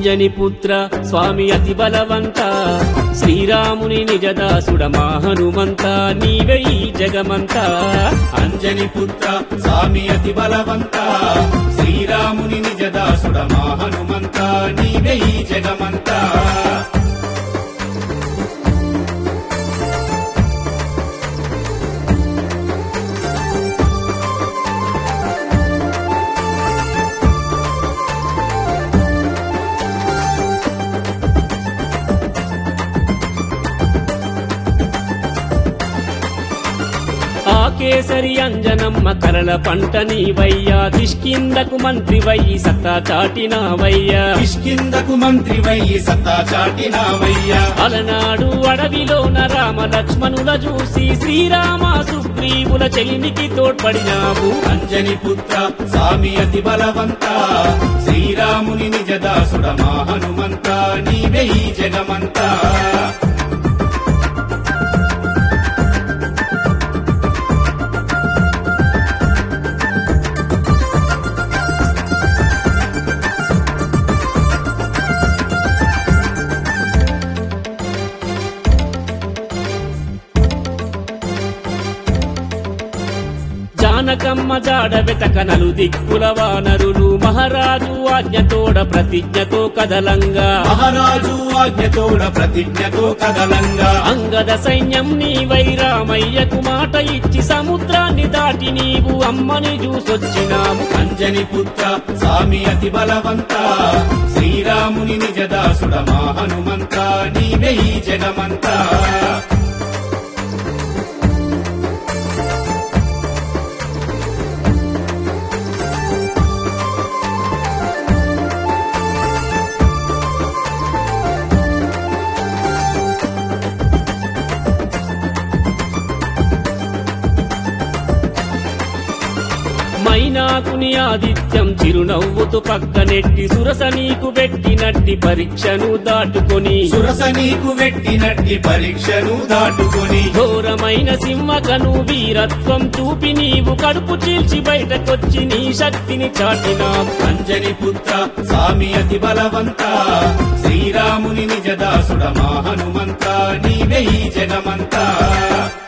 అంజని పుత్ర స్వామి అతి బలవంత శ్రీరాముని నిజదాసుడ మా హనుమంత నీవే ఈ జగమంతా అంజని పుత్ర స్వామి అతి బలవంత శ్రీరాముని నిజదాసుడ మా హనుమంత నీవే ఈ జగమంతా ఆ కేసరి అంజనమ్మ కరల పంట నీవయ్యా కిష్కిందకు మంత్రి వయ్యి సత్తా చాటినావయ్యా కిష్కిందకు మంత్రి వయ్యి సత్తా చాటినావయ్యా అలనాడు అడవిలోన రామ లక్ష్మణుల చూసి శ్రీరామ సుగ్రీవుల చెలిమికి తోడ్పడినావు అంజని పుత్ర స్వామి అతి బలవంత శ్రీరాముని నిజదాసుడ మా హనుమంత నీవే ఈ జగమంతా జానకమ్మ జాడ వెతక నలు దిక్కుల వానరులు మహారాజు ఆజ్ఞతోడ ప్రతిజ్ఞతో కదలంగా మహారాజు ఆజ్ఞతోడ ప్రతిజ్ఞతో కదలంగా అంగద సైన్యం నీవై రామయ్యకు మాట ఇచ్చి సముద్రాన్ని దాటి నీవు అమ్మని చూసొచ్చినావు అంజని పుత్ర స్వామి అతి బలవంత శ్రీరాముని నిజదాసుడ మా హనుమంత నీవే ఈ జగమంతా మైనాకుని ఆదిత్యం చిరునవ్వుతూ పక్కనెట్టి సురస నీకు పెట్టినట్టి పరీక్షను దాటుకొని సురస నీకు వెట్టినట్టి పరీక్షను దాటుకొని ఘోరమైన సింహకను వీరత్వం చూపి నీవు కడుపు చీల్చి బయటకొచ్చి నీ శక్తిని చాటినావు అంజని పుత్ర స్వామి అతి బలవంత శ్రీరాముని నిజదాసుడ మా హనుమంత నీవే ఈ జగమంతా